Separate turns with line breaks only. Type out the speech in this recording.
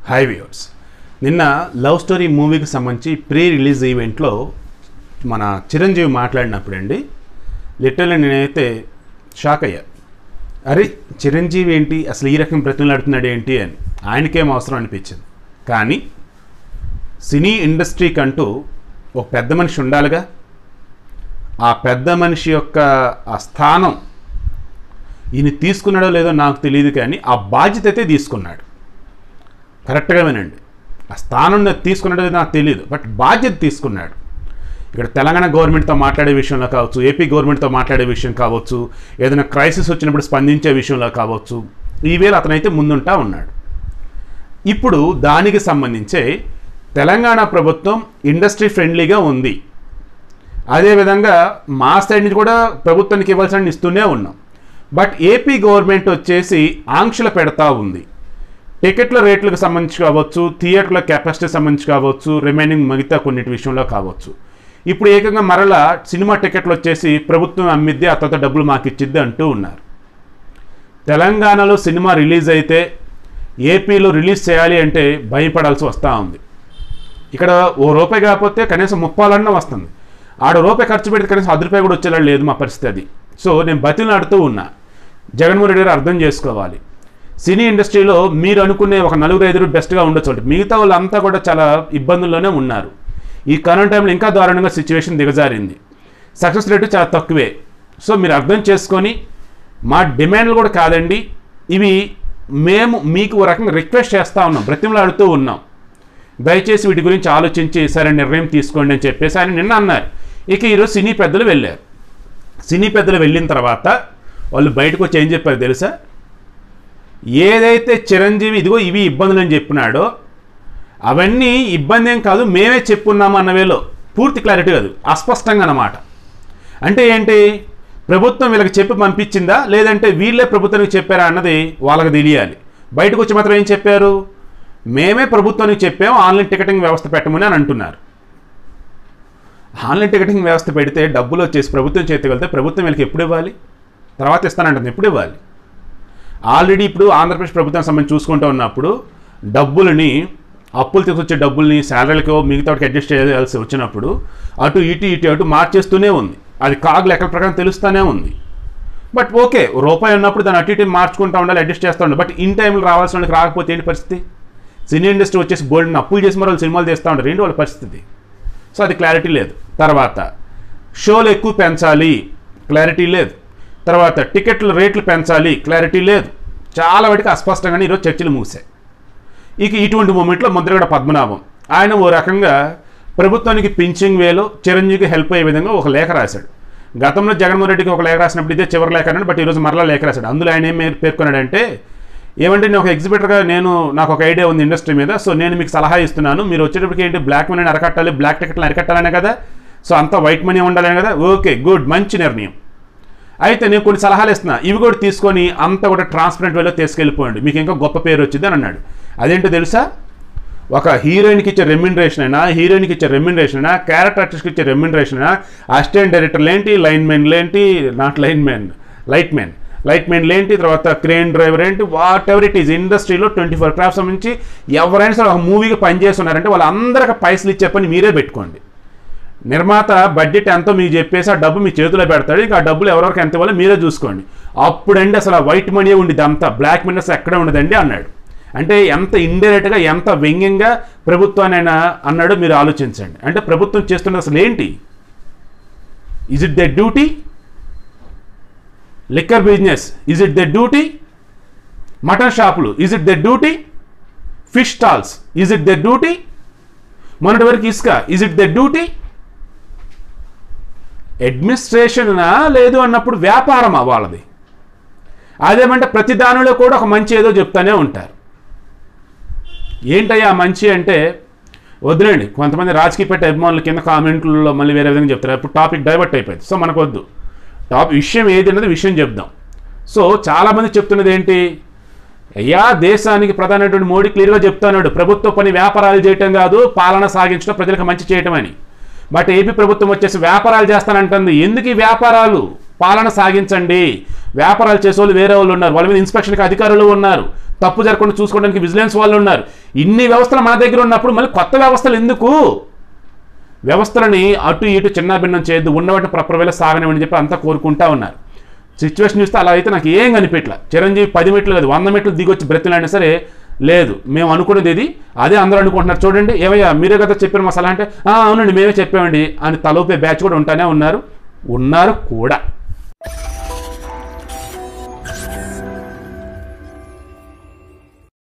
high viewers నిన్న love story మూవీకి సంబంధించి ప్రీ రిలీజ్ ఈవెంట్లో మన చిరంజీవి మాట్లాడినప్పుడు అండి లిటరల్లీ నేనైతే షాక్ అయ్యా అరే చిరంజీవి ఏంటి అసలు ఈ రకం బ్రతిమలాడుతున్నాడు ఏంటి అని ఆయనకేం అవసరం అనిపించింది కానీ సినీ ఇండస్ట్రీకి అంటూ ఒక పెద్ద మనిషి ఉండాలిగా ఆ పెద్ద మనిషి యొక్క ఆ స్థానం ఈయన తీసుకున్నాడో లేదో నాకు తెలియదు కానీ ఆ బాధ్యత అయితే తీసుకున్నాడు కరెక్ట్గా వినండి ఆ స్థానం తీసుకున్నాడో లేదో నాకు తెలియదు బట్ బాధ్యత తీసుకున్నాడు ఇక్కడ తెలంగాణ గవర్నమెంట్తో మాట్లాడే విషయంలో కావచ్చు ఏపీ గవర్నమెంట్తో మాట్లాడే విషయం కావచ్చు ఏదైనా క్రైసిస్ వచ్చినప్పుడు స్పందించే విషయంలో కావచ్చు ఈవేళ అతనైతే ముందుంటా ఉన్నాడు ఇప్పుడు దానికి సంబంధించే తెలంగాణ ప్రభుత్వం ఇండస్ట్రీ ఫ్రెండ్లీగా ఉంది అదేవిధంగా మా సైడ్ నుంచి కూడా ప్రభుత్వానికి ఇవ్వాల్సిన ఇస్తూనే ఉన్నాం బట్ ఏపీ గవర్నమెంట్ వచ్చేసి ఆంక్షలు పెడతా ఉంది టికెట్ల రేట్లకు సంబంధించి కావచ్చు థియేటర్ల కెపాసిటీ సంబంధించి కావచ్చు రిమైనింగ్ మిగతా కొన్నిటి విషయంలో కావచ్చు ఇప్పుడు ఏకంగా మరలా సినిమా టికెట్లు వచ్చేసి ప్రభుత్వం అమ్మిద్ది ఆ తర్వాత డబ్బులు మాకు ఇచ్చిద్ది అంటూ ఉన్నారు తెలంగాణలో సినిమా రిలీజ్ అయితే ఏపీలో రిలీజ్ చేయాలి అంటే భయపడాల్సి వస్తూ ఉంది ఇక్కడ ఓ రూపాయి కాకపోతే కనీసం ముప్పాలన్నా వస్తుంది ఆడ రూపాయి ఖర్చు పెడితే కనీసం అర్ధ రూపాయి కూడా వచ్చేలా లేదు మా పరిస్థితి అది సో నేను బతిలాడుతూ ఉన్నా జగన్మోహన్ రెడ్డి గారు అర్థం చేసుకోవాలి సినీ ఇండస్ట్రీలో మీరు అనుకునే ఒక నలుగురు ఐదుగురు బెస్ట్గా ఉండొచ్చు అంటే మిగతా వాళ్ళంతా కూడా చాలా ఇబ్బందుల్లోనే ఉన్నారు ఈ కరోనా టైంలో ఇంకా దారుణంగా సిచ్యువేషన్ దిగజారింది సక్సెస్ రేటు చాలా తక్కువే సో మీరు అర్థం చేసుకొని మా డిమాండ్లు కూడా కాదండి ఇవి మేము మీకు ఓ రకంగా రిక్వెస్ట్ చేస్తూ ఉన్నాం బ్రతిమలాడుతూ ఉన్నాం దయచేసి వీటి గురించి ఆలోచించి సరే నిర్ణయం తీసుకోండి అని చెప్పేసి ఆయన నిన్న అన్నారు ఇక ఈరోజు సినీ పెద్దలు వెళ్ళారు సినీ పెద్దలు వెళ్ళిన తర్వాత వాళ్ళు బయటకు వచ్చి ఏం చెప్పారు తెలుసా ఏదైతే చిరంజీవి ఇదిగో ఇవి ఇబ్బందులు అని చెప్పినాడో అవన్నీ ఇబ్బంది ఏం కాదు మేమే చెప్పున్నాము అన్న వేలో పూర్తి క్లారిటీ కాదు అస్పష్టంగా అన్నమాట అంటే ఏంటి ప్రభుత్వం వీళ్ళకి చెప్పి పంపించిందా లేదంటే వీళ్ళే ప్రభుత్వానికి చెప్పారా అన్నది వాళ్ళకి తెలియాలి బయటకు వచ్చి మాత్రం ఏం చెప్పారు మేమే ప్రభుత్వానికి చెప్పాము ఆన్లైన్ టికెటింగ్ వ్యవస్థ పెట్టమని అని అంటున్నారు ఆన్లైన్ టికెటింగ్ వ్యవస్థ పెడితే డబ్బులు వచ్చేసి ప్రభుత్వం చేతికి వెళ్తే ప్రభుత్వం వీళ్ళకి ఎప్పుడు ఇవ్వాలి తర్వాత ఇస్తానంటుంది ఎప్పుడు ఇవ్వాలి ఆల్రెడీ ఇప్పుడు ఆంధ్రప్రదేశ్ ప్రభుత్వం సంబంధించి చూసుకుంటూ ఉన్నప్పుడు డబ్బులని అప్పులు తీసుకొచ్చే డబ్బుల్ని శాలరీలకో మిగతా వాటికి అడ్జస్ట్ చేయాల్సి వచ్చినప్పుడు అటు ఇటు ఇటు అటు మార్చేస్తూనే ఉంది అది కాగు లెక్కల ప్రకారం తెలుస్తూనే ఉంది బట్ ఓకే రూపాయి ఉన్నప్పుడు దాన్ని అటు ఇటు మార్చుకుంటూ ఉండాలి అడ్జస్ట్ చేస్తూ ఉండాలి బట్ ఇన్ టైంలో రావాల్సిన వాళ్ళకి రాకపోతే ఏంటి పరిస్థితి సినీ ఇండస్ట్రీ వచ్చేసి బోల్డ్ అప్పులు చేసి మరి వాళ్ళు సినిమాలు తీస్తూ ఉంటారు ఏంటి వాళ్ళ పరిస్థితి సో అది క్లారిటీ లేదు తర్వాత షోలు ఎక్కువ పెంచాలి క్లారిటీ లేదు తర్వాత టికెట్ల రేట్లు పెంచాలి క్లారిటీ లేదు చాలా వాటికి అస్పష్టంగానే ఈరోజు చర్చలు మూసాయి ఇక ఇటువంటి మూమెంట్లో ముద్రగడ పద్మనాభం ఆయన ఓ రకంగా ప్రభుత్వానికి పింఛింగ్ వేలో చిరంజీవికి హెల్ప్ అయ్యే విధంగా ఒక లేఖ రాశాడు గతంలో జగన్మోహన్ రెడ్డికి ఒక లేఖ రాసినప్పుడు ఇదే చివరి లేఖ అన్నాడు బట్ ఈరోజు మరలా లేఖ రాశాడు అందులో ఆయన ఏం పేర్- పేర్కొన్నాడంటే ఏమంటే నేను ఒక ఎగ్జిబిటర్గా నేను నాకు ఒక ఐడియా ఉంది ఇండస్ట్రీ మీద సో నేను మీకు సలహా ఇస్తున్నాను మీరు వచ్చేటప్పటికి ఏంటి బ్లాక్ మనీ అరకట్టాలి బ్లాక్ టికెట్లు అరకట్టాలనే కదా సో అంతా వైట్ మనీ ఉండాలనే కదా ఓకే గుడ్ మంచి నిర్ణయం అయితే నేను కొన్ని సలహాలు ఇస్తున్నా ఇవి కూడా తీసుకొని అంతా కూడా ట్రాన్స్పరెంట్ వేలో తీసుకెళ్ళిపోండి మీకు ఇంకా గొప్ప పేరు వచ్చింది అని అన్నాడు అదేంటో తెలుసా ఒక హీరోయిన్కి ఇచ్చే రెమ్యునరేషన్ అయినా హీరోయిన్కి ఇచ్చే రెమ్యునరేషన్ అయినా క్యారెక్టర్ ఆర్టిస్ట్కి ఇచ్చే రెమ్యునరేషన్ అయినా అసిస్టెంట్ డైరెక్టర్లు ఏంటి లైన్ మెన్లు ఏంటి not line men light men light మెన్లు ఏంటి తర్వాత క్రేన్ డ్రైవర్ ఏంటి వాట్ ఎవర్ ఇట్ ఈజ్ ఇండస్ట్రీలో ట్వంటీ ఫోర్ క్రాఫ్ట్స్ సంబంధించి ఎవరైనా సరే ఒక మూవీకి పనిచేస్తున్నారంటే వాళ్ళందరికీ పైసలు ఇచ్చే పని మీరే పెట్టుకోండి నిర్మాత బడ్జెట్ ఎంతో మీకు చెప్పేసి ఆ డబ్బు మీ చేతిలో పెడతాడు ఇంకా ఆ డబ్బులు ఎవరెవరికి ఎంత ఇవ్వాలో మీరే చూసుకోండి అప్పుడండి అసలు ఆ వైట్ మనీ ఉండిద్ది అంతా బ్లాక్ మనీ అసలు ఎక్కడ ఉండదండి అన్నాడు అంటే ఎంత ఇండైరెక్ట్గా ఎంత వ్యంగ్యంగా ప్రభుత్వాన్ని ఆయన అన్నాడో మీరు ఆలోచించండి అంటే ప్రభుత్వం చేస్తున్నది అసలు ఏంటి is it the duty liquor business is it the duty mutton షాపులు is it the duty fish stalls is it the duty మొన్నటి వరకు ఇసుక ఇజ్ ఇట్ ద డ్యూటీ అడ్మినిస్ట్రేషనా లేదు అన్నప్పుడు వ్యాపారమా వాళ్ళది అదేమంటే ప్రతి దానిలో కూడా ఒక మంచి ఏదో చెప్తానే ఉంటారు ఏంటయ్యా మంచి అంటే వద్దులేండి కొంతమంది రాజకీయ పెట్టే అభిమానుల కింద కామెంట్లలో మళ్ళీ వేరే విధంగా చెప్తారు అప్పుడు టాపిక్ డైవర్ట్ అయిపోయింది సో మనకు వద్దు టాప్ విషయం ఏది అన్నది విషయం చెప్దాం సో చాలామంది చెప్తున్నది ఏంటి అయ్యా దేశానికి ప్రధానమైనటువంటి మోడీ క్లియర్గా చెప్తున్నాడు ప్రభుత్వ పని వ్యాపారాలు చేయటం కాదు పాలన సాగించడం ప్రజలకు మంచి చేయటం అని బట్ ఏపీ ప్రభుత్వం వచ్చేసి వ్యాపారాలు చేస్తానంటుంది ఎందుకు ఈ వ్యాపారాలు పాలన సాగించండి వ్యాపారాలు చేసే వాళ్ళు వేరే వాళ్ళు ఉన్నారు వాళ్ళ మీద ఇన్స్పెక్షన్కి అధికారులు ఉన్నారు తప్పు జరగకుండా చూసుకోవడానికి విజిలెన్స్ వాళ్ళు ఉన్నారు ఇన్ని వ్యవస్థలు మన దగ్గర ఉన్నప్పుడు మళ్ళీ కొత్త వ్యవస్థలు ఎందుకు వ్యవస్థలని అటు ఇటు చిన్న భిన్నం చేయొద్దు ఉన్నవాటిని ప్రప్రవేళ సాగనివ్వని చెప్పి అంతా కోరుకుంటా ఉన్నారు సిచ్యువేషన్ చూస్తే అలా అయితే నాకు ఏం కనిపించలే చిరంజీవి పది మెట్లు లేదు వంద మెట్లు దిగొచ్చి బ్రతిలాడినా సరే లేదు మేము అనుకున్నది ఇది అదే అందరూ అనుకుంటున్నారు చూడండి ఏమయ్యా మీరే కదా చెప్పారు మా సలహా అంటే "ఆ, అవునండి మేమే చెప్పామండి అని తలోపే బ్యాచ్ కూడా ఉంటానే ఉన్నారు ఉన్నారు కూడా